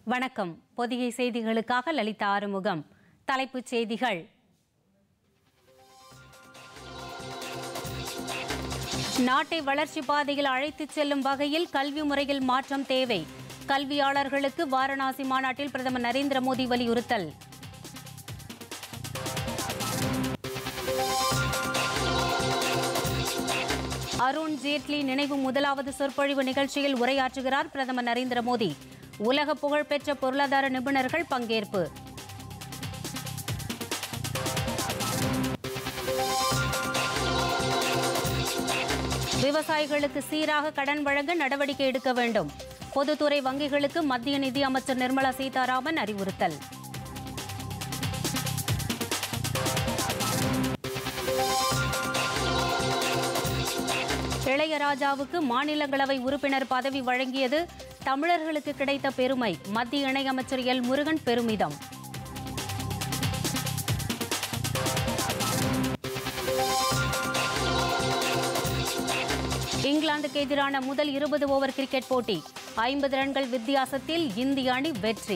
வணக்கம் பொதிகை செய்திகளுக்காக லலிதா ஆறுமுகம் தலைப்புச் செய்திகள் நாட்டை வளர்ச்சி பாதையில் அழைத்துச் செல்லும் வகையில் கல்வி முறையில் மாற்றம் தேவை கல்வியாளர்களுக்கு வாரணாசி மாநாட்டில் பிரதமர் நரேந்திர மோடி வலியுறுத்தல் அருண் ஜேட்லி நினைவு முதலாவது சொற்பொழிவு நிகழ்ச்சியில் உரையாற்றுகிறார் பிரதமர் நரேந்திர மோடி உலக புகழ்பெற்ற பொருளாதார நிபுணர்கள் பங்கேற்பு விவசாயிகளுக்கு சீராக கடன் வழங்க நடவடிக்கை எடுக்க வேண்டும் பொதுத்துறை வங்கிகளுக்கு மத்திய நிதி அமைச்சர் நிர்மலா சீதாராமன் அறிவுறுத்தல் இளையராஜாவுக்கு மாநிலங்களவை உறுப்பினர் பதவி வழங்கியது தமிழர்களுக்கு கிடைத்த பெருமை மத்திய இணையமைச்சர் எல் முருகன் பெருமிதம் இங்கிலாந்துக்கு எதிரான முதல் இருபது ஓவர் கிரிக்கெட் போட்டி ஐம்பது ரன்கள் வித்தியாசத்தில் இந்திய அணி வெற்றி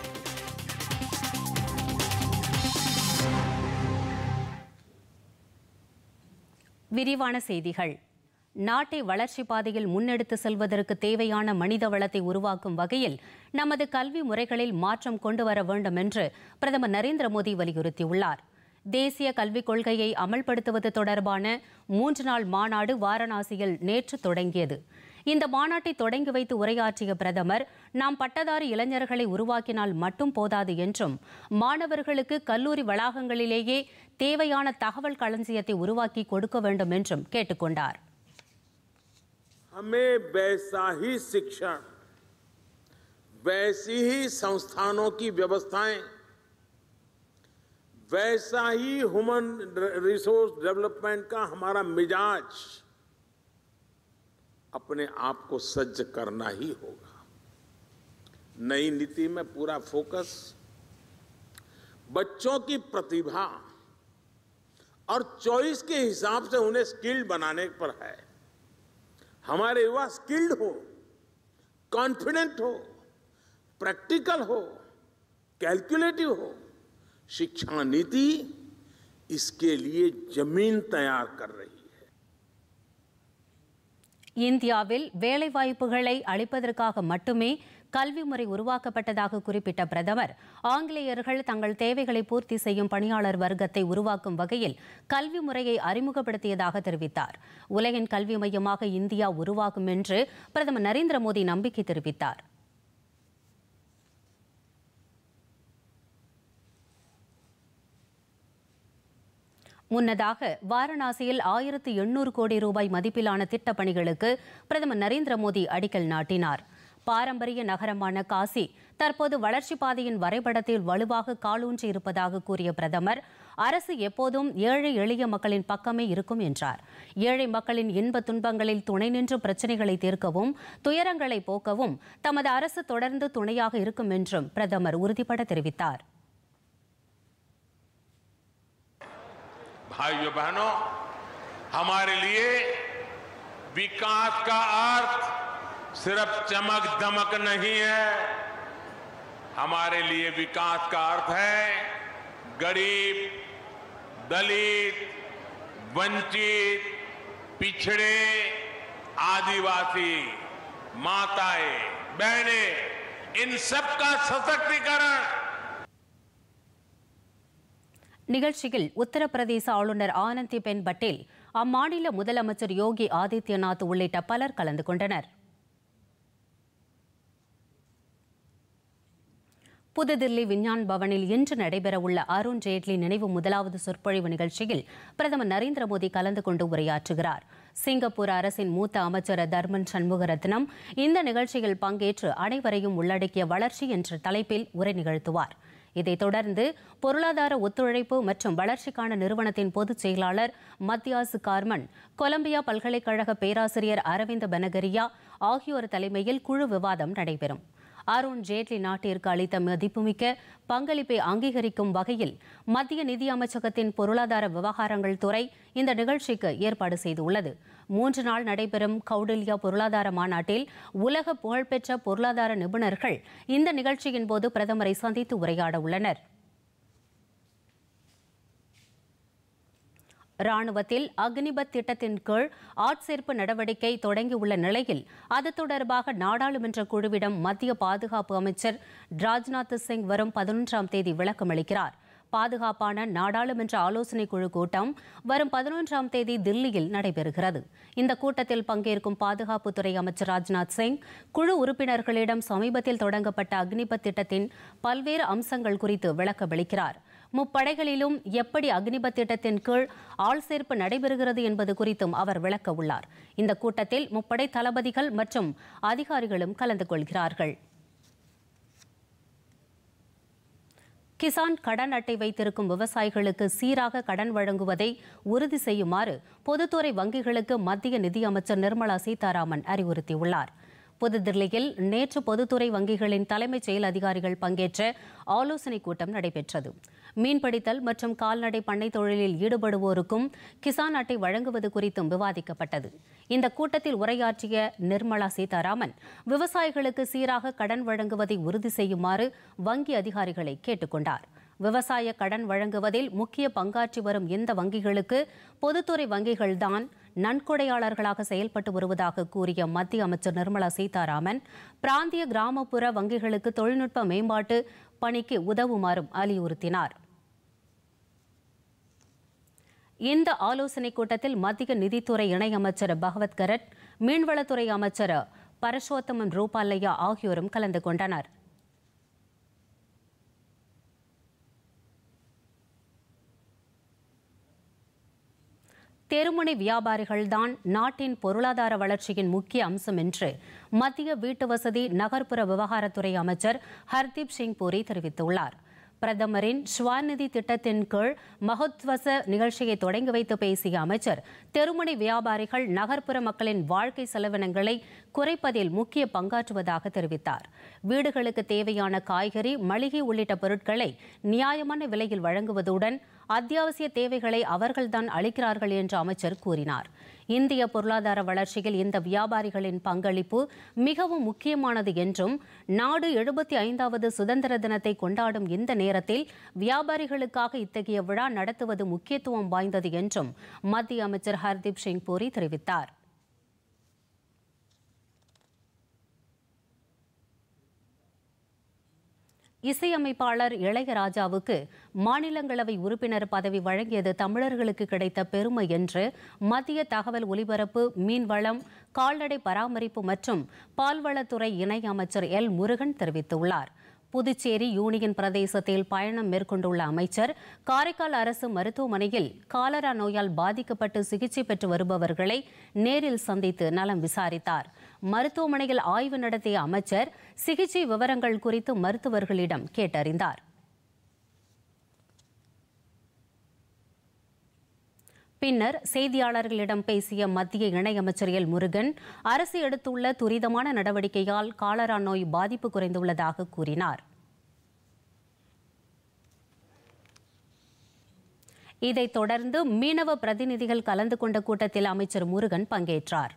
விரிவான செய்திகள் நாட்டை வளர்ச்சி பாதையில் முன்னெடுத்து செல்வதற்கு தேவையான மனித வளத்தை உருவாக்கும் வகையில் நமது கல்வி முறைகளில் மாற்றம் கொண்டு வர வேண்டும் என்று பிரதமர் நரேந்திர மோடி வலியுறுத்தியுள்ளார் தேசிய கல்விக் கொள்கையை அமல்படுத்துவது தொடர்பான மூன்று நாள் மாநாடு வாரணாசியில் நேற்று தொடங்கியது இந்த மாநாட்டை தொடங்கி வைத்து உரையாற்றிய பிரதமர் நாம் பட்டதாரி இளைஞர்களை உருவாக்கினால் மட்டும் போதாது என்றும் மாணவர்களுக்கு கல்லூரி வளாகங்களிலேயே தேவையான தகவல் களஞ்சியத்தை உருவாக்கி கொடுக்க வேண்டும் என்றும் கேட்டுக்கொண்டார் हमें वैसा ही शिक्षण वैसी ही संस्थानों की व्यवस्थाएं वैसा ही ह्यूमन रिसोर्स डेवलपमेंट का हमारा मिजाज अपने आप को सज्ज करना ही होगा नई नीति में पूरा फोकस बच्चों की प्रतिभा और चॉइस के हिसाब से उन्हें स्किल्ड बनाने पर है हमारे युवा स्किल्ड हो कॉन्फिडेंट हो प्रैक्टिकल हो कैलकुलेटिव हो शिक्षा नीति इसके लिए जमीन तैयार कर रही है இந்தியாவில் வேலைவாய்ப்புகளை அளிப்பதற்காக மட்டுமே கல்வி முறை உருவாக்கப்பட்டதாக குறிப்பிட்ட பிரதமர் ஆங்கிலேயர்கள் தங்கள் தேவைகளை பூர்த்தி செய்யும் பணியாளர் வர்க்கத்தை உருவாக்கும் வகையில் கல்வி முறையை அறிமுகப்படுத்தியதாக தெரிவித்தார் உலகின் கல்வி மையமாக இந்தியா உருவாகும் என்று பிரதமர் நரேந்திர மோடி நம்பிக்கை தெரிவித்தார் முன்னதாக வாரணாசியில் ஆயிரத்து எண்ணூறு கோடி ரூபாய் மதிப்பிலான திட்டப் பணிகளுக்கு பிரதமர் நரேந்திர மோடி அடிக்கல் நாட்டினார் பாரம்பரிய நகரமான காசி தற்போது வளர்ச்சி பாதையின் வரைபடத்தில் வலுவாக காலூன்றி இருப்பதாக கூறிய பிரதமர் அரசு எப்போதும் ஏழை எளிய மக்களின் பக்கமே இருக்கும் என்றார் ஏழை மக்களின் இன்ப துன்பங்களில் துணை நின்று பிரச்சினைகளை தீர்க்கவும் துயரங்களை போக்கவும் தமது அரசு தொடர்ந்து துணையாக இருக்கும் என்றும் பிரதமர் உறுதிபட தெரிவித்தார் भाइयों बहनों हमारे लिए विकास का अर्थ सिर्फ चमक धमक नहीं है हमारे लिए विकास का अर्थ है गरीब दलित वंचित पिछड़े आदिवासी माताएं बहनें इन सबका सशक्तिकरण நிகழ்ச்சியில் உத்தரப்பிரதேச ஆளுநர் ஆனந்திபென் பட்டேல் அம்மாநில முதலமைச்சர் யோகி ஆதித்யநாத் உள்ளிட்ட பலர் கலந்து கொண்டனர் புதுதில்லி விஞ்ஞான் பவனில் இன்று நடைபெறவுள்ள அருண் ஜேட்லி நினைவு முதலாவது சொற்பொழிவு நிகழ்ச்சியில் பிரதமர் நரேந்திர மோடி கலந்து கொண்டு உரையாற்றுகிறார் சிங்கப்பூர் அரசின் மூத்த அமைச்சர் தர்மன் சண்முகரத்னம் இந்த நிகழ்ச்சியில் பங்கேற்று அனைவரையும் உள்ளடக்கிய வளர்ச்சி என்ற தலைப்பில் உரை நிகழ்த்துவார் இதைத் தொடர்ந்து பொருளாதார ஒத்துழைப்பு மற்றும் வளர்ச்சிக்கான நிறுவனத்தின் பொதுச் செயலாளர் மத்தியாசு கார்மன் கொலம்பியா பல்கலைக்கழக பேராசிரியர் அரவிந்த் பெனகரியா ஆகியோர் தலைமையில் குழு விவாதம் நடைபெறும் அருண் ஜேட்லி நாட்டிற்கு அளித்த மதிப்புமிக்க பங்களிப்பை அங்கீகரிக்கும் வகையில் மத்திய நிதி அமைச்சகத்தின் பொருளாதார விவகாரங்கள் துறை இந்த நிகழ்ச்சிக்கு ஏற்பாடு செய்துள்ளது மூன்று நாள் நடைபெறும் கௌடில்யா பொருளாதார மாநாட்டில் உலக புகழ்பெற்ற பொருளாதார நிபுணர்கள் இந்த நிகழ்ச்சியின் போது பிரதமரை சந்தித்து உரையாட உள்ளனர் ராணுவத்தில் அக்னிபத் திட்டத்தின் கீழ் ஆட்சேர்ப்பு நடவடிக்கை தொடங்கியுள்ள நிலையில் அது தொடர்பாக நாடாளுமன்ற குழுவிடம் மத்திய பாதுகாப்பு அமைச்சர் ராஜ்நாத் சிங் வரும் பதினொன்றாம் தேதி விளக்கமளிக்கிறார் பாதுகாப்பான நாடாளுமன்ற ஆலோசனைக் குழு கூட்டம் வரும் பதினொன்றாம் தேதி தில்லியில் நடைபெறுகிறது இந்த கூட்டத்தில் பங்கேற்கும் பாதுகாப்புத்துறை அமைச்சர் ராஜ்நாத் சிங் குழு உறுப்பினர்களிடம் சமீபத்தில் தொடங்கப்பட்ட அக்னிபத் திட்டத்தின் பல்வேறு அம்சங்கள் குறித்து விளக்கமளிக்கிறார் முப்படைகளிலும் எப்படி அக்னிபத் திட்டத்தின் கீழ் ஆள் சேர்ப்பு நடைபெறுகிறது என்பது குறித்தும் அவர் விளக்க உள்ளார் இந்த கூட்டத்தில் முப்படை தளபதிகள் மற்றும் அதிகாரிகளும் கலந்து கொள்கிறார்கள் கிசான் கடன் அட்டை வைத்திருக்கும் விவசாயிகளுக்கு சீராக கடன் வழங்குவதை உறுதி செய்யுமாறு பொதுத்துறை வங்கிகளுக்கு மத்திய நிதியமைச்சர் நிர்மலா சீதாராமன் அறிவுறுத்தியுள்ளார் புதுதில்லியில் நேற்று பொதுத்துறை வங்கிகளின் தலைமைச் செயல் அதிகாரிகள் பங்கேற்ற ஆலோசனைக் கூட்டம் நடைபெற்றது மீன்பிடித்தல் மற்றும் கால்நடை பண்ணை தொழிலில் ஈடுபடுவோருக்கும் கிசான் அட்டை வழங்குவது குறித்தும் விவாதிக்கப்பட்டது இந்த கூட்டத்தில் உரையாற்றிய நிர்மலா சீதாராமன் விவசாயிகளுக்கு சீராக கடன் வழங்குவதை உறுதி செய்யுமாறு வங்கி அதிகாரிகளை கேட்டுக்கொண்டார் விவசாய கடன் வழங்குவதில் முக்கிய பங்காற்றி வரும் இந்த வங்கிகளுக்கு பொதுத்துறை வங்கிகள்தான் நன்கொடையாளர்களாக செயல்பட்டு வருவதாக கூறிய மத்திய அமைச்சர் நிர்மலா சீதாராமன் பிராந்திய கிராமப்புற வங்கிகளுக்கு தொழில்நுட்ப மேம்பாட்டு பணிக்கு உதவுமாறும் வலியுறுத்தினார் இந்த ஆலோசனைக் கூட்டத்தில் மத்திய நிதித்துறை இணையமைச்சர் பகவத் கரட் மீன்வளத்துறை அமைச்சர் பரஷோத்தமன் ரூபாலையா ஆகியோரும் கலந்து கொண்டனர் தெருமுனை வியாபாரிகள்தான் நாட்டின் பொருளாதார வளர்ச்சியின் முக்கிய அம்சம் என்று மத்திய வீட்டு வசதி நகர்ப்புற விவகாரத்துறை அமைச்சர் ஹர்தீப் சிங் பூரி தெரிவித்துள்ளார் பிரதமரின் ஸ்வாநிதி திட்டத்தின் கீழ் மகோத்வச நிகழ்ச்சியை தொடங்கி வைத்து பேசிய அமைச்சர் தெருமுனை வியாபாரிகள் நகர்ப்புற மக்களின் வாழ்க்கை செலவினங்களை குறைப்பதில் முக்கிய பங்காற்றுவதாக தெரிவித்தார் வீடுகளுக்கு தேவையான காய்கறி மளிகை உள்ளிட்ட பொருட்களை நியாயமான விலையில் வழங்குவதுடன் அத்தியாவசிய தேவைகளை அவர்கள்தான் அளிக்கிறார்கள் என்று அமைச்சர் கூறினார் இந்திய பொருளாதார வளர்ச்சியில் இந்த வியாபாரிகளின் பங்களிப்பு மிகவும் முக்கியமானது என்றும் நாடு எழுபத்தி ஐந்தாவது சுதந்திர தினத்தை கொண்டாடும் இந்த நேரத்தில் வியாபாரிகளுக்காக இத்தகைய விழா நடத்துவது முக்கியத்துவம் வாய்ந்தது என்றும் மத்திய அமைச்சர் ஹர்தீப் சிங் பூரி தெரிவித்தார் இசையமைப்பாளர் இளையராஜாவுக்கு மாநிலங்களவை உறுப்பினர் பதவி வழங்கியது தமிழர்களுக்கு கிடைத்த பெருமை என்று மத்திய தகவல் ஒலிபரப்பு மீன்வளம் கால்நடை பராமரிப்பு மற்றும் பால்வளத்துறை இணை அமைச்சர் எல் முருகன் தெரிவித்துள்ளார் புதுச்சேரி யூனியன் பிரதேசத்தில் பயணம் மேற்கொண்டுள்ள அமைச்சர் காரைக்கால் அரசு மருத்துவமனையில் காலரா நோயால் பாதிக்கப்பட்டு சிகிச்சை பெற்று வருபவர்களை நேரில் சந்தித்து நலம் விசாரித்தார் மருத்துவமனையில் ஆய்வு நடத்திய அமைச்சர் சிகிச்சை விவரங்கள் குறித்து மருத்துவர்களிடம் கேட்டறிந்தார் பின்னர் செய்தியாளர்களிடம் பேசிய மத்திய இணையமைச்சர் எல் முருகன் அரசு எடுத்துள்ள துரிதமான நடவடிக்கையால் காலரா நோய் பாதிப்பு குறைந்துள்ளதாக கூறினார் இதைத் தொடர்ந்து மீனவ பிரதிநிதிகள் கலந்து கொண்ட கூட்டத்தில் அமைச்சர் முருகன் பங்கேற்றார்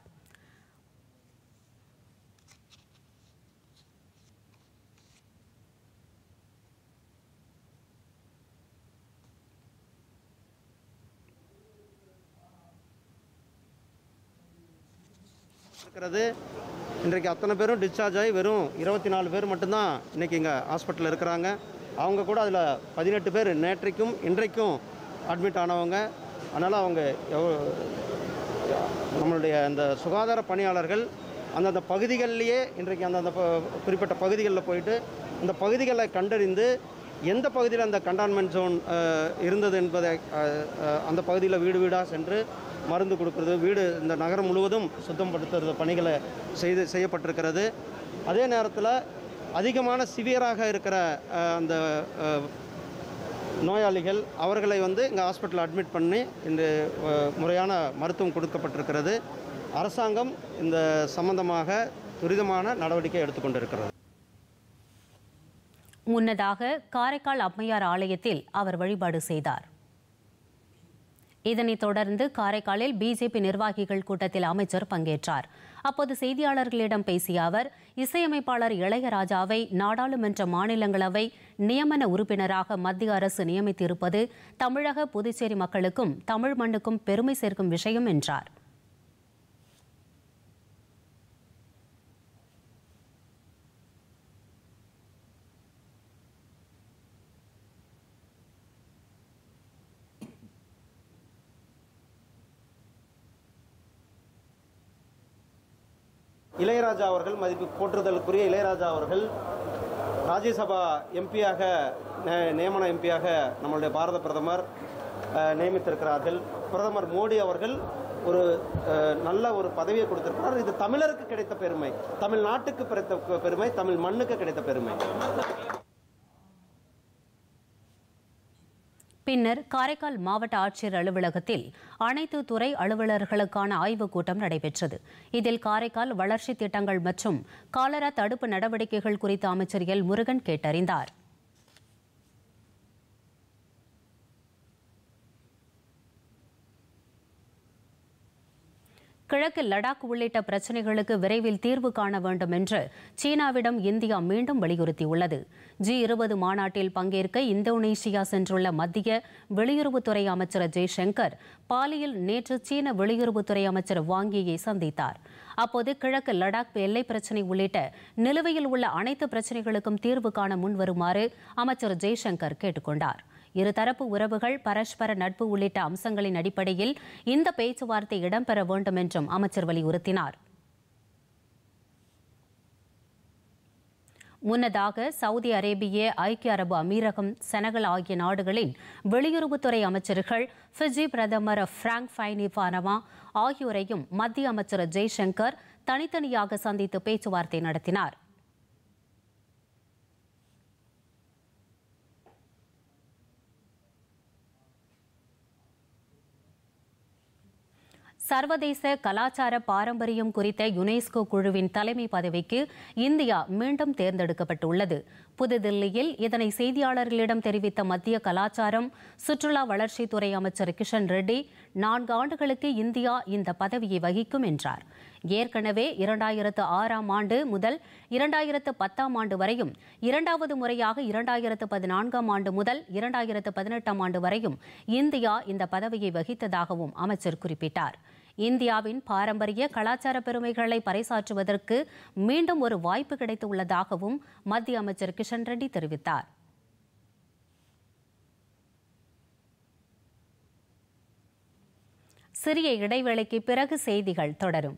இருக்கிறது இன்றைக்கு அத்தனை பேரும் டிஸ்சார்ஜ் ஆகி வெறும் இருபத்தி நாலு பேர் மட்டும்தான் இன்றைக்கி இங்கே ஹாஸ்பிட்டலில் இருக்கிறாங்க அவங்க கூட அதில் பதினெட்டு பேர் நேற்றைக்கும் இன்றைக்கும் அட்மிட் ஆனவங்க அதனால் அவங்க எவ்வளோ நம்மளுடைய அந்த சுகாதார பணியாளர்கள் அந்தந்த பகுதிகளிலேயே இன்றைக்கு அந்தந்த ப- குறிப்பிட்ட பகுதிகளில் போயிட்டு அந்த பகுதிகளை கண்டறிந்து எந்த பகுதியில் அந்த கண்டான்மெண்ட் ஜோன் இருந்தது என்பதை அஹ், அஹ், அந்த பகுதியில் வீடு வீடாக சென்று மருந்து கொடுக்கறது வீடு இந்த நகரம் முழுவதும் சுத்தப்படுத்துறது பணிகளை செய்து செய்யப்பட்டிருக்கிறது அதே நேரத்தில் அதிகமான சிவியராக இருக்கிற அஹ், அந்த அஹ், நோயாளிகள் அவர்களை வந்து இங்கே ஹாஸ்பிட்டல் அட்மிட் பண்ணி இந்த அஹ், முறையான மருத்துவம் கொடுக்கப்பட்டிருக்கிறது அரசாங்கம் இந்த சம்பந்தமாக துரிதமான நடவடிக்கை எடுத்துக்கொண்டிருக்கிறது முன்னதாக காரைக்கால் அம்மையார் ஆலயத்தில் அவர் வழிபாடு செய்தார் இதனைத் தொடர்ந்து காரைக்காலில் பிஜேபி நிர்வாகிகள் கூட்டத்தில் அமைச்சர் பங்கேற்றார் அப்போது செய்தியாளர்களிடம் பேசிய அவர் இசையமைப்பாளர் இளையராஜாவை நாடாளுமன்ற மாநிலங்களவை நியமன உறுப்பினராக மத்திய அரசு நியமித்திருப்பது தமிழக புதுச்சேரி மக்களுக்கும் தமிழ் மண்ணுக்கும் பெருமை சேர்க்கும் விஷயம் என்றார் இளையராஜா அவர்கள் மதிப்பு போற்றுதலுக்குரிய இளையராஜா அவர்கள் ராஜ்யசபா எம்பியாக நியமன எம்பியாக நம்மளுடைய பாரத பிரதமர் அஹ், நியமித்திருக்கிறார்கள் பிரதமர் மோடி அவர்கள் ஒரு அஹ், நல்ல ஒரு பதவியை கொடுத்திருக்கிறார் இது தமிழருக்கு கிடைத்த பெருமை தமிழ்நாட்டுக்கு கிடைத்த பெருமை தமிழ் மண்ணுக்கு கிடைத்த பெருமை பின்னர் காரைக்கால் மாவட்ட ஆட்சியர் அலுவலகத்தில் அனைத்து துறை அலுவலர்களுக்கான ஆய்வுக் கூட்டம் நடைபெற்றது இதில் காரைக்கால் வளர்ச்சித் திட்டங்கள் மற்றும் காலரா தடுப்பு நடவடிக்கைகள் குறித்து அமைச்சர் எல் முருகன் கேட்டறிந்தார் கிழக்கு லடாக் உள்ளிட்ட பிரச்சினைகளுக்கு விரைவில் தீர்வு காண வேண்டும் என்று சீனாவிடம் இந்தியா மீண்டும் வலியுறுத்தியுள்ளது ஜி இருபது மாநாட்டில் பங்கேற்க இந்தோனேஷியா சென்றுள்ள மத்திய வெளியுறவுத்துறை அமைச்சர் ஜெய்சங்கர் பாலியில் நேற்று சீன வெளியுறவுத்துறை அமைச்சர் வாங்கியை சந்தித்தார் அப்போது கிழக்கு லடாக் எல்லை பிரச்சினை உள்ளிட்ட நிலுவையில் உள்ள அனைத்து பிரச்சினைகளுக்கும் தீர்வு காண முன்வருமாறு அமைச்சர் ஜெய்சங்கர் கேட்டுக்கொண்டார் இருதரப்பு உறவுகள் பரஸ்பர நட்பு உள்ளிட்ட அம்சங்களின் அடிப்படையில் இந்த பேச்சுவார்த்தை இடம்பெற வேண்டும் என்றும் அமைச்சர் வலியுறுத்தினார் முன்னதாக சவுதி அரேபிய ஐக்கிய அரபு அமீரகம் செனகல் ஆகிய நாடுகளின் வெளியுறவுத்துறை அமைச்சர்கள் ஃபிஜி பிரதமர் பிராங்க் ஃபைனி பானமா ஆகியோரையும் மத்திய அமைச்சர் ஜெய்சங்கர் தனித்தனியாக சந்தித்து பேச்சுவார்த்தை நடத்தினார் சர்வதேச கலாச்சார பாரம்பரியம் குறித்த யுனெஸ்கோ குழுவின் தலைமை பதவிக்கு இந்தியா மீண்டும் தேர்ந்தெடுக்கப்பட்டுள்ளது புதுதில்லியில் இதனை செய்தியாளர்களிடம் தெரிவித்த மத்திய கலாச்சாரம் சுற்றுலா வளர்ச்சித்துறை அமைச்சர் கிஷன் ரெட்டி நான்கு ஆண்டுகளுக்கு இந்தியா இந்த பதவியை வகிக்கும் என்றார் ஏற்கனவே இரண்டாயிரத்து ஆறாம் ஆண்டு முதல் இரண்டாயிரத்து பத்தாம் ஆண்டு வரையும் இரண்டாவது முறையாக இரண்டாயிரத்து பதினான்காம் ஆண்டு முதல் இரண்டாயிரத்து பதினெட்டாம் ஆண்டு வரையும் இந்தியா இந்த பதவியை வகித்ததாகவும் அமைச்சர் குறிப்பிட்டார் இந்தியாவின் பாரம்பரிய கலாச்சார பெருமைகளை பறைசாற்றுவதற்கு மீண்டும் ஒரு வாய்ப்பு கிடைத்துள்ளதாகவும் மத்திய அமைச்சர் கிஷன் ரெட்டி தெரிவித்தார் சிறிய இடைவேளைக்கு பிறகு செய்திகள் தொடரும்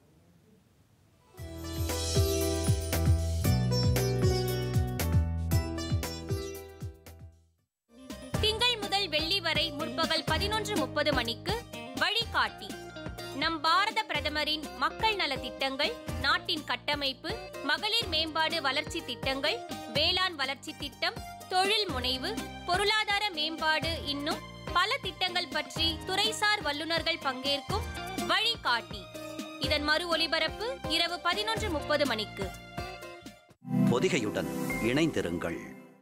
திங்கள் முதல் வெள்ளி வரை முற்பகல் பதினொன்று முப்பது மணிக்கு வழிகாட்டி நம் பாரத பிரதமரின் மக்கள் நல திட்டங்கள் நாட்டின் கட்டமைப்பு மகளிர் மேம்பாடு வளர்ச்சி திட்டங்கள் வேளாண் வளர்ச்சி திட்டம் தொழில் முனைவு பொருளாதார மேம்பாடு இன்னும் பல திட்டங்கள் பற்றி துறைசார் வல்லுநர்கள் பங்கேற்கும் வழிகாட்டி இதன் மறு ஒலிபரப்பு இரவு பதினொன்று முப்பது மணிக்கு பொதிகையுடன் இணைந்திருங்கள்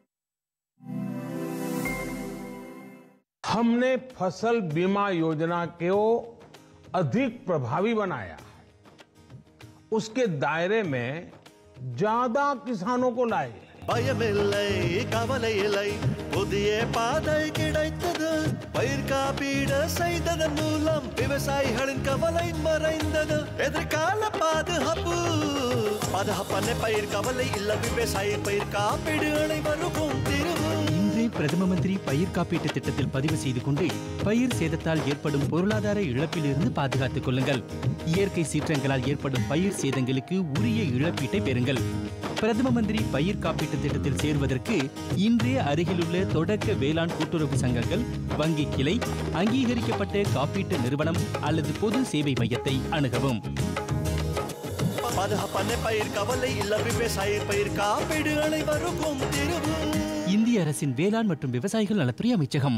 हमने फसल बीमा योजना को अधिक प्रभावी बनाया उसके दायरे में ज्यादा किसानों को लाए பயமில்லை கவலை இல்லை புதிய பாதை கிடைத்தது பயிர் காப்பீடு செய்ததன் மூலம் விவசாயிகளின் கவலை மறைந்தது எதிர்கால பாதுகாப்பு பாதுகாப்பான பயிர் கவலை இல்ல விவசாயி பயிர் காப்பீடு அனைவருக்கும் திருவு இன்றே பிரதம மந்திரி பயிர் காப்பீட்டு திட்டத்தில் பதிவு செய்து கொண்டு பயிர் சேதத்தால் ஏற்படும் பொருளாதார இழப்பிலிருந்து பாதுகாத்துக் கொள்ளுங்கள் இயற்கை சீற்றங்களால் ஏற்படும் பயிர் சேதங்களுக்கு உரிய இழப்பீட்டை பெறுங்கள் பிரதம மந்திரி பயிர் காப்பீட்டு திட்டத்தில் சேர்வதற்கு இன்றே அருகிலுள்ள தொடக்க வேளாண் கூட்டுறவு சங்கங்கள் வங்கி கிளை அங்கீகரிக்கப்பட்ட காப்பீட்டு நிறுவனம் அல்லது பொது சேவை மையத்தை அணுகவும் பாதுகாப்பான பயிர் கவலை இல்ல விவசாயி பயிர் காப்பீடு அனைவருக்கும் திருவு இந்திய அரசின் வேளாண் மற்றும் விவசாயிகள் நலத்துறை அமைச்சகம்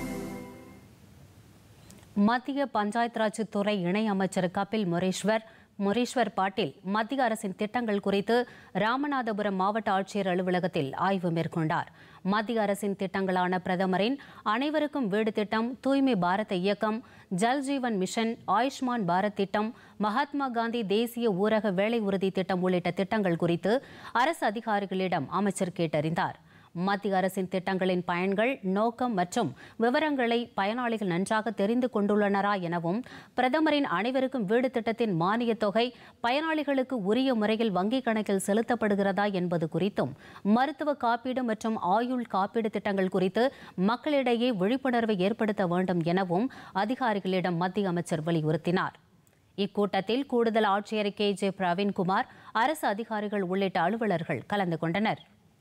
மத்திய பஞ்சாயத் ராஜ் துறை இணை அமைச்சர் கபில் முரேஸ்வர் முரீஸ்வர் பாட்டீல் மத்திய அரசின் திட்டங்கள் குறித்து ராமநாதபுரம் மாவட்ட ஆட்சியர் அலுவலகத்தில் ஆய்வு மேற்கொண்டார் மத்திய அரசின் திட்டங்களான பிரதமரின் அனைவருக்கும் வீடு திட்டம் தூய்மை பாரத இயக்கம் ஜல் ஜீவன் மிஷன் ஆயுஷ்மான் பாரத் திட்டம் மகாத்மா காந்தி தேசிய ஊரக வேலை உறுதி திட்டம் உள்ளிட்ட திட்டங்கள் குறித்து அரசு அதிகாரிகளிடம் அமைச்சர் கேட்டறிந்தார் மத்திய அரசின் திட்டங்களின் பயன்கள் நோக்கம் மற்றும் விவரங்களை பயனாளிகள் நன்றாக தெரிந்து கொண்டுள்ளனரா எனவும் பிரதமரின் அனைவருக்கும் வீடு திட்டத்தின் மானியத் தொகை பயனாளிகளுக்கு உரிய முறையில் வங்கிக் கணக்கில் செலுத்தப்படுகிறதா என்பது குறித்தும் மருத்துவ காப்பீடு மற்றும் ஆயுள் காப்பீடு திட்டங்கள் குறித்து மக்களிடையே விழிப்புணர்வை ஏற்படுத்த வேண்டும் எனவும் அதிகாரிகளிடம் மத்திய அமைச்சர் வலியுறுத்தினார் இக்கூட்டத்தில் கூடுதல் ஆட்சியர் கே ஜே பிரவீன்குமார் அரசு அதிகாரிகள் உள்ளிட்ட அலுவலர்கள் கலந்து கொண்டனர்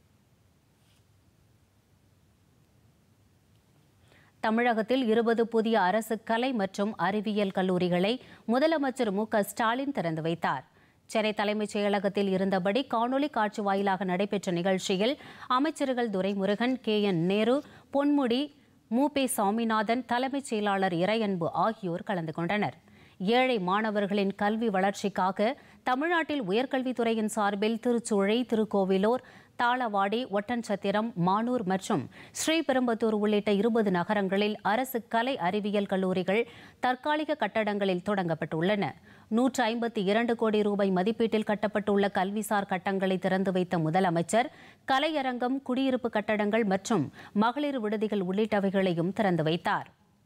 தமிழகத்தில் இருபது புதிய அரசு கலை மற்றும் அறிவியல் கல்லூரிகளை முதலமைச்சர் மு க ஸ்டாலின் திறந்து வைத்தார் சென்னை தலைமைச் செயலகத்தில் இருந்தபடி காணொலி காட்சி வாயிலாக நடைபெற்ற நிகழ்ச்சியில் அமைச்சர்கள் துரைமுருகன் கே என் நேரு பொன்முடி மு பே சாமிநாதன் தலைமைச் செயலாளர் இறையன்பு ஆகியோர் கலந்து கொண்டனர் ஏழை மாணவர்களின் கல்வி வளர்ச்சிக்காக தமிழ்நாட்டில் உயர்கல்வித்துறையின் சார்பில் திருச்சுழை திருக்கோவிலூர் தாளவாடி ஒட்டன்சத்திரம் மானூர் மற்றும் ஸ்ரீபெரும்புதூர் உள்ளிட்ட இருபது நகரங்களில் அரசு கலை அறிவியல் கல்லூரிகள் தற்காலிக கட்டடங்களில் தொடங்கப்பட்டுள்ளன நூற்று ஐம்பத்தி இரண்டு கோடி ரூபாய் மதிப்பீட்டில் கட்டப்பட்டுள்ள கல்விசார் கட்டங்களை திறந்து வைத்த முதலமைச்சர் கலையரங்கம் குடியிருப்பு கட்டடங்கள் மற்றும் மகளிர் விடுதிகள் உள்ளிட்டவைகளையும் திறந்து வைத்தார்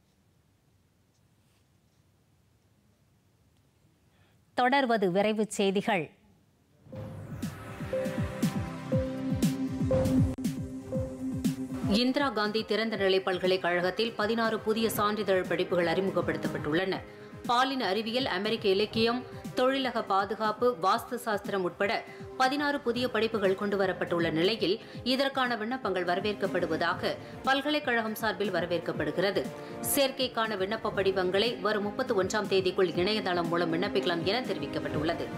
தொடர்வது விரைவுச் செய்திகள் இந்திரா காந்தி திறந்த நிலை பல்கலைக்கழகத்தில் பதினாறு புதிய சான்றிதழ் படிப்புகள் அறிமுகப்படுத்தப்பட்டுள்ளன பாலின அறிவியல் அமெரிக்க இலக்கியம் தொழிலக பாதுகாப்பு வாஸ்து சாஸ்திரம் உட்பட பதினாறு புதிய படிப்புகள் கொண்டுவரப்பட்டுள்ள நிலையில் இதற்கான விண்ணப்பங்கள் வரவேற்கப்படுவதாக பல்கலைக்கழகம் சார்பில் வரவேற்கப்படுகிறது சேர்க்கைக்கான விண்ணப்ப படிவங்களை வரும் முப்பத்தி ஒன்றாம் தேதிக்குள் இணையதளம் மூலம் விண்ணப்பிக்கலாம் என தெரிவிக்கப்பட்டுள்ளது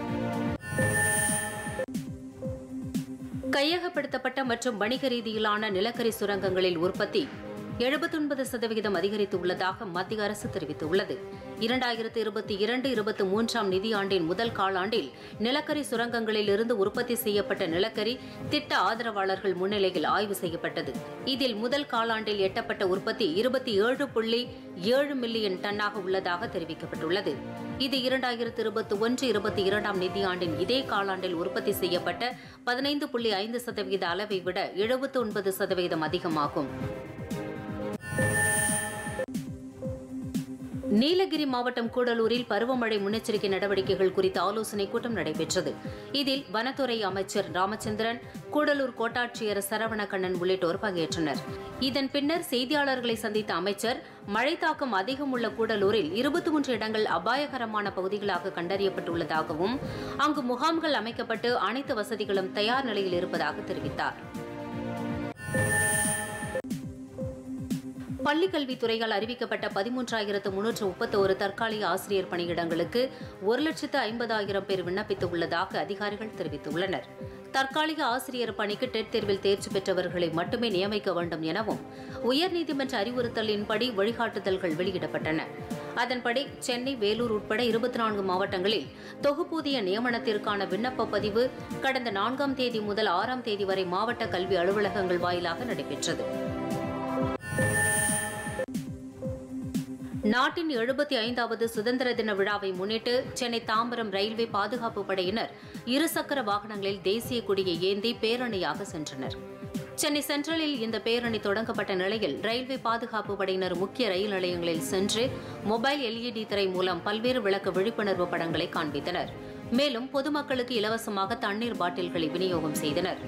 கையகப்படுத்தப்பட்ட மற்றும் வணிக ரீதியிலான நிலக்கரி சுரங்கங்களில் உற்பத்தி எழுபத்தொன்பது சதவிகிதம் அதிகரித்து உள்ளதாக மத்திய அரசு தெரிவித்துள்ளது இரண்டாயிரத்து இருபத்தி இரண்டு இருபத்தி மூன்றாம் நிதியாண்டின் முதல் காலாண்டில் நிலக்கரி சுரங்கங்களில் இருந்து உற்பத்தி செய்யப்பட்ட நிலக்கரி திட்ட ஆதரவாளர்கள் முன்னிலையில் ஆய்வு செய்யப்பட்டது இதில் முதல் காலாண்டில் எட்டப்பட்ட உற்பத்தி இருபத்தி ஏழு புள்ளி ஏழு மில்லியன் டன்னாக உள்ளதாக தெரிவிக்கப்பட்டுள்ளது இது இரண்டாயிரத்து இருபத்தி ஒன்று இருபத்தி இரண்டாம் நிதியாண்டின் இதே காலாண்டில் உற்பத்தி செய்யப்பட்ட பதினைந்து புள்ளி ஐந்து சதவீத அளவை விட எழுபத்தி ஒன்பது சதவீதம் அதிகமாகும் நீலகிரி மாவட்டம் கூடலூரில் பருவமழை முன்னெச்சரிக்கை நடவடிக்கைகள் குறித்த ஆலோசனைக் கூட்டம் நடைபெற்றது இதில் வனத்துறை அமைச்சர் ராமச்சந்திரன் கூடலூர் கோட்டாட்சியர் சரவணகண்ணன் உள்ளிட்டோர் பங்கேற்றனர் இதன் பின்னர் செய்தியாளர்களை சந்தித்த அமைச்சர் மழை தாக்கம் அதிகம் உள்ள கூடலூரில் இருபத்தி மூன்று இடங்கள் அபாயகரமான பகுதிகளாக கண்டறியப்பட்டுள்ளதாகவும் அங்கு முகாம்கள் அமைக்கப்பட்டு அனைத்து வசதிகளும் தயார் நிலையில் இருப்பதாக தெரிவித்தார் பள்ளிக்கல்வித்துறையால் அறிவிக்கப்பட்ட பதிமூன்றாயிரத்து முன்னூற்று முப்பத்தோரு தற்காலிக ஆசிரியர் பணியிடங்களுக்கு ஒரு லட்சத்து ஐம்பதாயிரம் பேர் விண்ணப்பித்து உள்ளதாக அதிகாரிகள் தெரிவித்துள்ளனர் தற்காலிக ஆசிரியர் பணிக்கு டெட் தேர்வில் தேர்ச்சி பெற்றவர்களை மட்டுமே நியமிக்க வேண்டும் எனவும் உயர்நீதிமன்ற அறிவுறுத்தலின்படி வழிகாட்டுதல்கள் வெளியிடப்பட்டன அதன்படி சென்னை வேலூர் உட்பட இருபத்தி நான்கு மாவட்டங்களில் தொகுப்பூதிய நியமனத்திற்கான விண்ணப்ப பதிவு கடந்த நான்காம் தேதி முதல் ஆறாம் தேதி வரை மாவட்ட கல்வி அலுவலகங்கள் வாயிலாக நடைபெற்றது நாட்டின் எழுபத்தி ஐந்தாவது சுதந்திர தின விழாவை முன்னிட்டு சென்னை தாம்பரம் ரயில்வே பாதுகாப்பு படையினர் இருசக்கர வாகனங்களில் தேசிய கொடியை ஏந்தி பேரணியாக சென்றனர் சென்னை சென்ட்ரலில் இந்த பேரணி தொடங்கப்பட்ட நிலையில் ரயில்வே பாதுகாப்பு படையினர் முக்கிய ரயில் நிலையங்களில் சென்று மொபைல் எல்இடி திரை மூலம் பல்வேறு விளக்க விழிப்புணர்வு படங்களை காண்பித்தனர் மேலும் பொதுமக்களுக்கு இலவசமாக தண்ணீர் பாட்டில்களை விநியோகம் செய்தனர்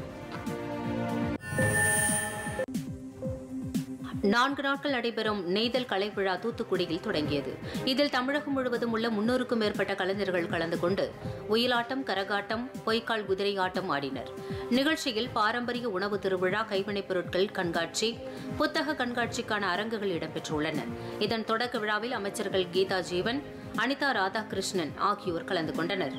நான்கு நாட்கள் நடைபெறும் நெய்தல் கலை விழா தூத்துக்குடியில் தொடங்கியது இதில் தமிழகம் முழுவதும் உள்ள முன்னூறுக்கும் மேற்பட்ட கலைஞர்கள் கலந்து கொண்டு ஒயிலாட்டம் கரகாட்டம் பொய்க்கால் குதிரை ஆட்டம் ஆடினர் நிகழ்ச்சியில் பாரம்பரிய உணவு திருவிழா கைவினைப் பொருட்கள் கண்காட்சி புத்தக கண்காட்சிக்கான அரங்குகள் இடம்பெற்றுள்ளன இதன் தொடக்க விழாவில் அமைச்சர்கள் கீதா ஜீவன் அனிதா ராதாகிருஷ்ணன் ஆகியோர் கலந்து கொண்டனர்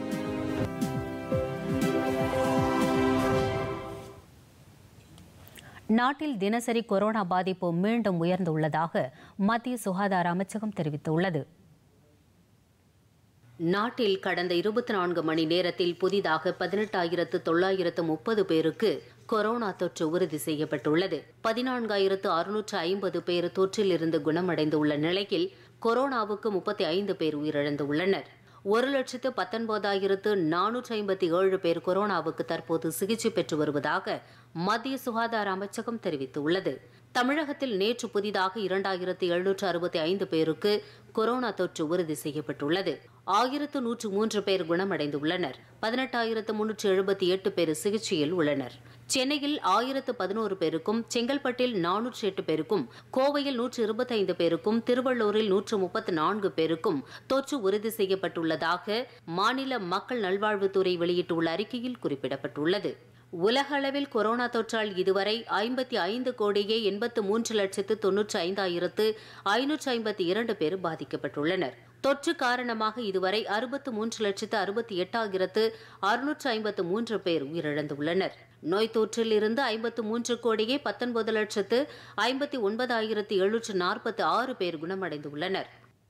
நாட்டில் தினசரி கொரோனா பாதிப்பு மீண்டும் உயர்ந்துள்ளதாக மத்திய சுகாதார அமைச்சகம் தெரிவித்துள்ளது நாட்டில் கடந்த இருபத்தி நான்கு மணி நேரத்தில் புதிதாக பதினெட்டாயிரத்து தொள்ளாயிரத்து முப்பது பேருக்கு கொரோனா தொற்று உறுதி செய்யப்பட்டுள்ளது பதினான்காயிரத்து அறுநூற்று ஐம்பது பேர் தொற்றிலிருந்து குணமடைந்துள்ள நிலையில் கொரோனாவுக்கு முப்பத்தி ஐந்து பேர் உயிரிழந்துள்ளனர் ஒரு லட்சத்து பத்தொன்பதாயிரத்து நானூற்றி ஐம்பத்தி ஏழு பேர் கொரோனாவுக்கு தற்போது சிகிச்சை பெற்று வருவதாக மத்திய சுகாதார அமைச்சகம் தெரிவித்துள்ளது தமிழகத்தில் நேற்று புதிதாக இரண்டாயிரத்து எழுநூற்று அறுபத்தி ஐந்து பேருக்கு கொரோனா தொற்று உறுதி செய்யப்பட்டுள்ளது ஆயிரத்து நூற்று மூன்று பேர் குணமடைந்துள்ளனர் பதினெட்டாயிரத்து முன்னூற்று எழுபத்தி எட்டு பேர் சிகிச்சையில் உள்ளனர் சென்னையில் ஆயிரத்து பதினோரு பேருக்கும் செங்கல்பட்டில் நானூற்றி எட்டு பேருக்கும் கோவையில் நூற்று இருபத்தைந்து பேருக்கும் திருவள்ளூரில் நூற்று முப்பத்து நான்கு பேருக்கும் தொற்று உறுதி செய்யப்பட்டுள்ளதாக மாநில மக்கள் நல்வாழ்வுத்துறை வெளியிட்டுள்ள அறிக்கையில் குறிப்பிடப்பட்டுள்ளது உலக அளவில் கொரோனா தொற்றால் இதுவரை ஐம்பத்தி ஐந்து கோடியே எண்பத்து மூன்று லட்சத்து தொன்னூற்றி ஐந்தாயிரத்து ஐநூற்று ஐம்பத்தி இரண்டு பேர் பாதிக்கப்பட்டுள்ளனர் தொற்று காரணமாக இதுவரை அறுபத்து மூன்று லட்சத்து அறுபத்தி எட்டாயிரத்து அறுநூற்று ஐம்பத்து மூன்று பேர் உயிரிழந்துள்ளனர் நோய் தொற்றில் இருந்து ஐம்பத்து மூன்று கோடியே பத்தொன்பது லட்சத்து ஐம்பத்தி ஒன்பதாயிரத்து எழுநூற்று நாற்பத்தி ஆறு பேர் குணமடைந்துள்ளனர்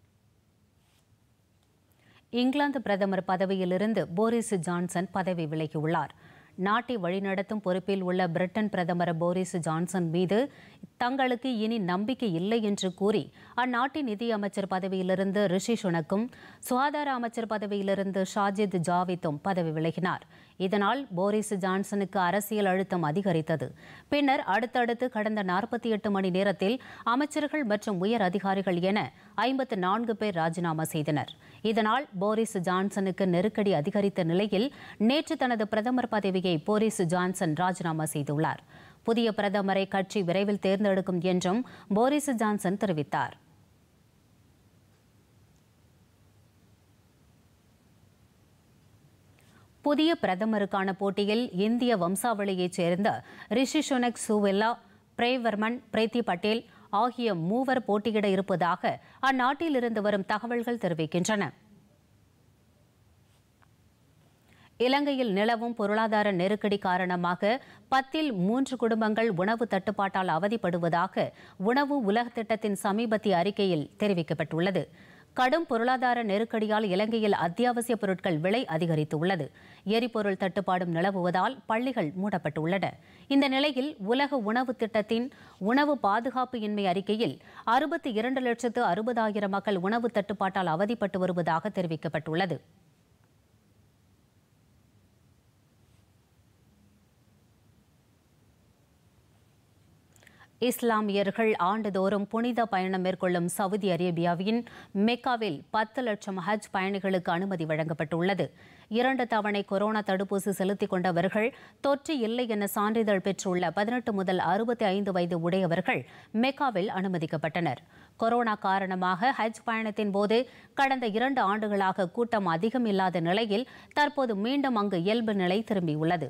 இங்கிலாந்து பிரதமர் பதவியிலிருந்து போரிஸ் ஜான்சன் பதவி விலகியுள்ளார் நாட்டை வழிநடத்தும் பொறுப்பில் உள்ள பிரிட்டன் பிரதமர் போரிஸ் ஜான்சன் மீது தங்களுக்கு இனி நம்பிக்கை இல்லை என்று கூறி அந்நாட்டின் நிதியமைச்சர் பதவியிலிருந்து ரிஷி சுனக்கும் சுகாதார அமைச்சர் பதவியிலிருந்து ஷாஜித் ஜாவித்தும் பதவி விலகினார் இதனால் போரிஸ் ஜான்சனுக்கு அரசியல் அழுத்தம் அதிகரித்தது பின்னர் அடுத்தடுத்து கடந்த நாற்பத்தி எட்டு மணி நேரத்தில் அமைச்சர்கள் மற்றும் உயர் அதிகாரிகள் என ஐம்பத்து நான்கு பேர் ராஜினாமா செய்தனர் இதனால் போரிஸ் ஜான்சனுக்கு நெருக்கடி அதிகரித்த நிலையில் நேற்று தனது பிரதமர் பதவியை போரிஸ் ஜான்சன் ராஜினாமா செய்துள்ளார் புதிய பிரதமரை கட்சி விரைவில் தேர்ந்தெடுக்கும் என்றும் போரிஸ் ஜான்சன் தெரிவித்தார் புதிய பிரதமருக்கான போட்டியில் இந்திய வம்சாவளியைச் சேர்ந்த ரிஷி சுனக் சுவெல்லா பிரேவர்மன் பிரீத்தி பட்டேல் ஆகிய மூவர் போட்டியிட இருப்பதாக அந்நாட்டிலிருந்து வரும் தகவல்கள் தெரிவிக்கின்றன இலங்கையில் நிலவும் பொருளாதார நெருக்கடி காரணமாக பத்தில் மூன்று குடும்பங்கள் உணவு தட்டுப்பாட்டால் அவதிப்படுவதாக உணவு உலக திட்டத்தின் சமீபத்திய அறிக்கையில் தெரிவிக்கப்பட்டுள்ளது கடும் பொருளாதார நெருக்கடியால் இலங்கையில் அத்தியாவசிய பொருட்கள் விலை அதிகரித்துள்ளது எரிபொருள் தட்டுப்பாடும் நிலவுவதால் பள்ளிகள் மூடப்பட்டுள்ளன இந்த நிலையில் உலக உணவு திட்டத்தின் உணவு பாதுகாப்பு இன்மை அறிக்கையில் அறுபத்தி இரண்டு லட்சத்து அறுபதாயிரம் மக்கள் உணவு தட்டுப்பாட்டால் அவதிப்பட்டு வருவதாக தெரிவிக்கப்பட்டுள்ளது இஸ்லாமியர்கள் ஆண்டுதோறும் புனித பயணம் மேற்கொள்ளும் சவுதி அரேபியாவின் மெக்காவில் பத்து லட்சம் ஹஜ் பயணிகளுக்கு அனுமதி வழங்கப்பட்டுள்ளது இரண்டு தவணை கொரோனா தடுப்பூசி செலுத்திக் கொண்டவர்கள் தொற்று இல்லை என சான்றிதழ் பெற்றுள்ள பதினெட்டு முதல் அறுபத்தி ஐந்து வயது உடையவர்கள் மெக்காவில் அனுமதிக்கப்பட்டனர் கொரோனா காரணமாக ஹஜ் பயணத்தின் போது கடந்த இரண்டு ஆண்டுகளாக கூட்டம் அதிகம் இல்லாத நிலையில் தற்போது மீண்டும் அங்கு இயல்பு நிலை திரும்பியுள்ளது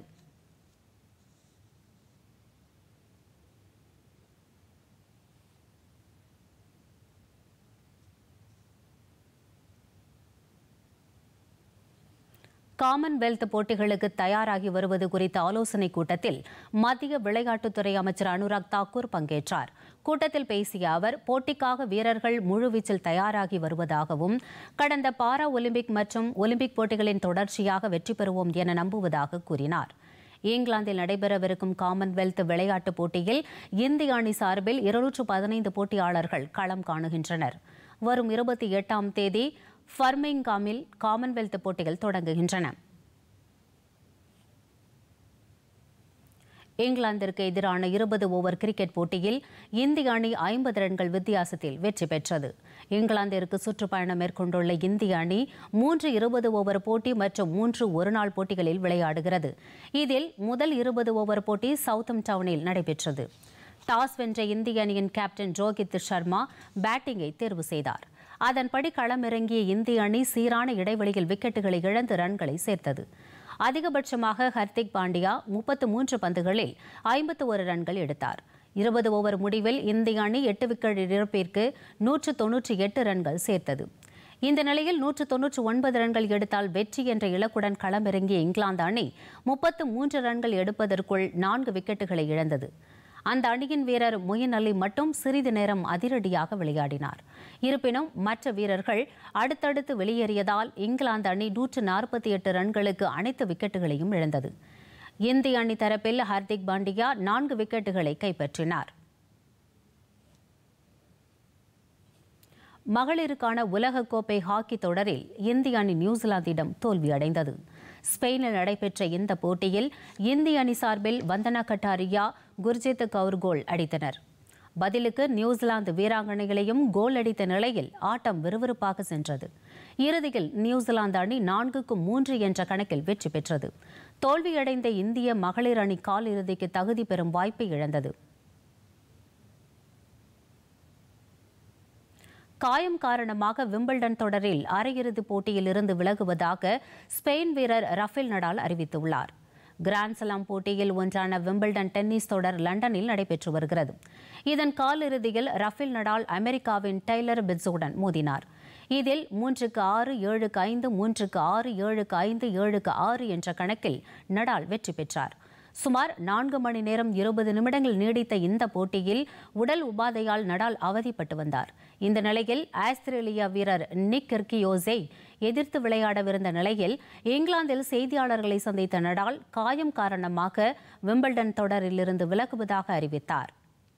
காமன்வெல்த் போட்டிகளுக்கு தயாராகி வருவது குறித்த ஆலோசனைக் கூட்டத்தில் மத்திய விளையாட்டுத்துறை அமைச்சர் அனுராக் தாக்கூர் பங்கேற்றார் கூட்டத்தில் பேசிய அவர் போட்டிக்காக வீரர்கள் முழுவீச்சில் தயாராகி வருவதாகவும் கடந்த பாரா ஒலிம்பிக் மற்றும் ஒலிம்பிக் போட்டிகளின் தொடர்ச்சியாக வெற்றி பெறுவோம் என நம்புவதாக கூறினார் இங்கிலாந்தில் நடைபெறவிருக்கும் காமன்வெல்த் விளையாட்டுப் போட்டியில் இந்திய அணி சார்பில் இருநூற்று பதினைந்து போட்டியாளர்கள் களம் காணுகின்றனர் வரும் இருபத்தி எட்டாம் தேதி ஃபர்மிங்காமில் காமன்வெல்த் போட்டிகள் தொடங்குகின்றன இங்கிலாந்திற்கு எதிரான இருபது ஓவர் கிரிக்கெட் போட்டியில் இந்திய அணி ஐம்பது ரன்கள் வித்தியாசத்தில் வெற்றி பெற்றது இங்கிலாந்திற்கு சுற்றுப்பயணம் மேற்கொண்டுள்ள இந்திய அணி மூன்று இருபது ஓவர் போட்டி மற்றும் மூன்று ஒருநாள் போட்டிகளில் விளையாடுகிறது இதில் முதல் இருபது ஓவர் போட்டி சவுத்தம் டவுனில் நடைபெற்றது டாஸ் வென்ற இந்திய அணியின் கேப்டன் ரோஹித் சர்மா பேட்டிங்கை தேர்வு செய்தார் அதன்படி களமிறங்கிய இந்திய அணி சீரான இடைவெளியில் விக்கெட்டுகளை இழந்து ரன்களை சேர்த்தது அதிகபட்சமாக ஹர்திக் பாண்டியா முப்பத்து மூன்று பந்துகளில் ஐம்பத்து ஒரு ரன்கள் எடுத்தார் இருபது ஓவர் முடிவில் இந்திய அணி எட்டு விக்கெட் இழப்பிற்கு நூற்று தொன்னூற்றி எட்டு ரன்கள் சேர்த்தது இந்த நிலையில் நூற்று தொன்னூற்று ஒன்பது ரன்கள் எடுத்தால் வெற்றி என்ற இலக்குடன் களமிறங்கிய இங்கிலாந்து அணி முப்பத்து மூன்று ரன்கள் எடுப்பதற்குள் நான்கு விக்கெட்டுகளை இழந்தது அந்த அணியின் வீரர் மொயின் அலி மட்டும் சிறிது நேரம் அதிரடியாக விளையாடினார் இருப்பினும் மற்ற வீரர்கள் அடுத்தடுத்து வெளியேறியதால் இங்கிலாந்து அணி நூற்று நாற்பத்தி எட்டு ரன்களுக்கு அனைத்து விக்கெட்டுகளையும் இழந்தது இந்திய அணி தரப்பில் ஹர்திக் பாண்டியா நான்கு விக்கெட்டுகளை கைப்பற்றினார் மகளிருக்கான உலகக்கோப்பை ஹாக்கி தொடரில் இந்திய அணி நியூசிலாந்திடம் தோல்வியடைந்தது ஸ்பெயினில் நடைபெற்ற இந்த போட்டியில் இந்திய அணி சார்பில் வந்தனா கட்டாரியா குர்ஜித் கவுர் கோல் அடித்தனர் பதிலுக்கு நியூசிலாந்து வீராங்கனைகளையும் கோல் அடித்த நிலையில் ஆட்டம் விறுவிறுப்பாக சென்றது இறுதியில் நியூசிலாந்து அணி நான்குக்கு மூன்று என்ற கணக்கில் வெற்றி பெற்றது தோல்வியடைந்த இந்திய மகளிர் அணி காலிறுதிக்கு தகுதி பெறும் வாய்ப்பை இழந்தது காயம் காரணமாக விம்பிள்டன் தொடரில் அரையிறுதிப் போட்டியில் இருந்து விலகுவதாக ஸ்பெயின் வீரர் ரஃபேல் நடால் அறிவித்துள்ளார் கிராண்ட்ஸ்லாம் போட்டியில் ஒன்றான விம்பிள்டன் டென்னிஸ் தொடர் லண்டனில் நடைபெற்று வருகிறது இதன் காலிறுதியில் ரஃபேல் நடால் அமெரிக்காவின் டெய்லர் பிட்ஸுடன் மோதினார் இதில் மூன்றுக்கு ஆறு ஏழுக்கு ஐந்து மூன்றுக்கு ஆறு ஏழுக்கு ஐந்து ஏழுக்கு ஆறு என்ற கணக்கில் நடால் வெற்றி பெற்றார் சுமார் நான்கு மணி நேரம் இருபது நிமிடங்கள் நீடித்த இந்த போட்டியில் உடல் உபாதையால் நடால் அவதிப்பட்டு வந்தார் இந்த நிலையில் ஆஸ்திரேலியா வீரர் நிக் கிர்கியோசை எதிர்த்து விளையாடவிருந்த நிலையில் இங்கிலாந்தில் செய்தியாளர்களை சந்தித்த நடால் காயம் காரணமாக விம்பிள்டன் தொடரிலிருந்து விலகுவதாக அறிவித்தார்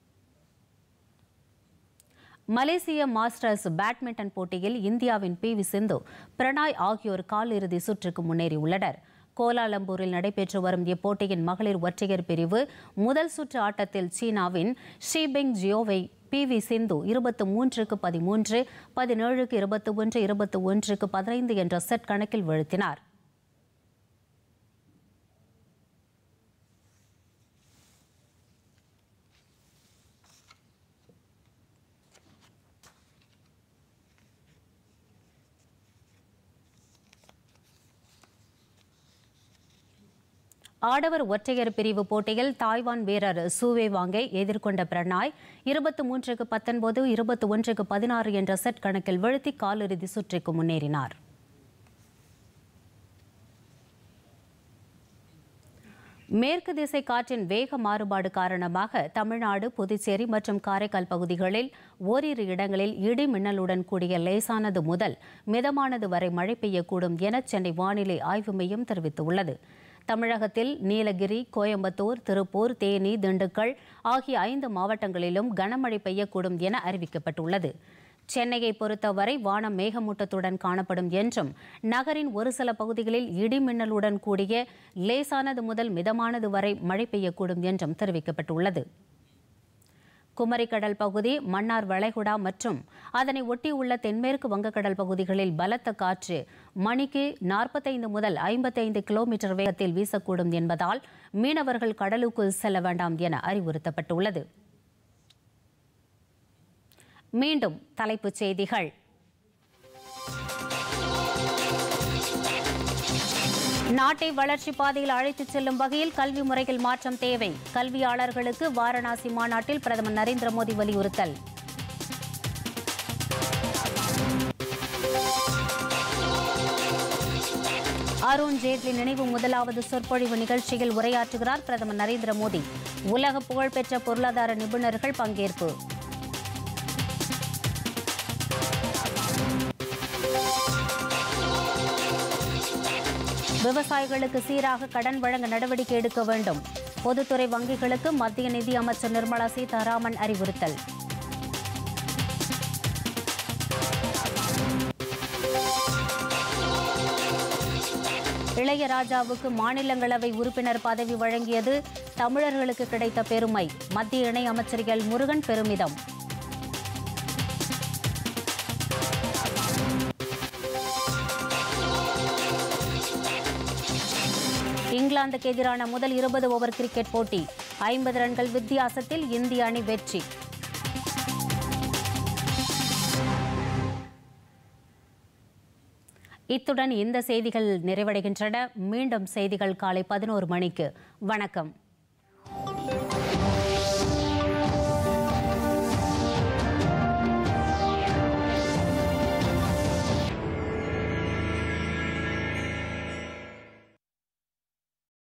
மலேசிய மாஸ்டர்ஸ் பேட்மிண்டன் போட்டியில் இந்தியாவின் பி வி சிந்து பிரணாய் ஆகியோர் காலிறுதி சுற்றுக்கு முன்னேறியுள்ளனர் கோலாலம்பூரில் நடைபெற்று வரும் இப்போட்டியின் மகளிர் ஒற்றையர் பிரிவு முதல் சுற்று ஆட்டத்தில் சீனாவின் ஷீபெங் ஜியோவை பி வி சிந்து இருபத்து மூன்றுக்கு பதிமூன்று பதினேழுக்கு இருபத்தி ஒன்று இருபத்தி ஒன்றுக்கு பதினைந்து என்ற செட் கணக்கில் வீழ்த்தினார் ஆடவர் ஒற்றையர் பிரிவு போட்டியில் தாய்வான் வீரர் சூவே வாங்கை எதிர்கொண்ட பிரணாய் இருபத்தி மூன்றுக்கு பத்தொன்பது இருபத்தி ஒன்றுக்கு பதினாறு என்ற செட் கணக்கில் வீழ்த்தி காலிறுதி சுற்றுக்கு முன்னேறினார் மேற்கு திசை காற்றின் வேக மாறுபாடு காரணமாக தமிழ்நாடு புதுச்சேரி மற்றும் காரைக்கால் பகுதிகளில் ஓரிரு இடங்களில் இடி மின்னலுடன் கூடிய லேசானது முதல் மிதமானது வரை மழை பெய்யக்கூடும் என சென்னை வானிலை ஆய்வு மையம் தெரிவித்துள்ளது தமிழகத்தில் நீலகிரி கோயம்புத்தூர் திருப்பூர் தேனி திண்டுக்கல் ஆகிய ஐந்து மாவட்டங்களிலும் கனமழை பெய்யக்கூடும் என அறிவிக்கப்பட்டுள்ளது சென்னையை பொறுத்தவரை வானம் மேகமூட்டத்துடன் காணப்படும் என்றும் நகரின் ஒரு சில பகுதிகளில் இடி மின்னலுடன் கூடிய லேசானது முதல் மிதமானது வரை மழை பெய்யக்கூடும் என்றும் தெரிவிக்கப்பட்டுள்ளது குமரிக்கடல் பகுதி மன்னார் வளைகுடா மற்றும் அதனை ஒட்டியுள்ள தென்மேற்கு வங்கக்கடல் பகுதிகளில் பலத்த காற்று மணிக்கு நாற்பத்தைந்து முதல் ஐம்பத்தைந்து கிலோமீட்டர் வேகத்தில் வீசக்கூடும் என்பதால் மீனவர்கள் கடலுக்குள் செல்ல வேண்டாம் என அறிவுறுத்தப்பட்டுள்ளது மீண்டும் தலைப்புச் செய்திகள் நாட்டை வளர்ச்சி பாதையில் அழைத்துச் செல்லும் வகையில் கல்வி முறையில் மாற்றம் தேவை கல்வியாளர்களுக்கு வாரணாசி மாநாட்டில் பிரதமர் நரேந்திர மோடி வலியுறுத்தல் அருண் ஜேட்லி நினைவு முதலாவது சொற்பொழிவு நிகழ்ச்சியில் உரையாற்றுகிறார் பிரதமர் நரேந்திர மோடி உலக புகழ்பெற்ற பொருளாதார நிபுணர்கள் பங்கேற்பு விவசாயிகளுக்கு சீராக கடன் வழங்க நடவடிக்கை எடுக்க வேண்டும் பொதுத்துறை வங்கிகளுக்கு மத்திய நிதி அமைச்சர் நிர்மலா சீதாராமன் அறிவுறுத்தல் இளையராஜாவுக்கு மாநிலங்களவை உறுப்பினர் பதவி வழங்கியது தமிழர்களுக்கு கிடைத்த பெருமை மத்திய இணை அமைச்சர் எல் முருகன் பெருமிதம் இங்கிலாந்துக்கு எதிரான முதல் இருபது ஓவர் கிரிக்கெட் போட்டி ஐம்பது ரன்கள் வித்தியாசத்தில் இந்திய அணி வெற்றி இத்துடன் இந்த செய்திகள் நிறைவடைகின்றன மீண்டும் செய்திகள் காலை பதினோரு மணிக்கு வணக்கம்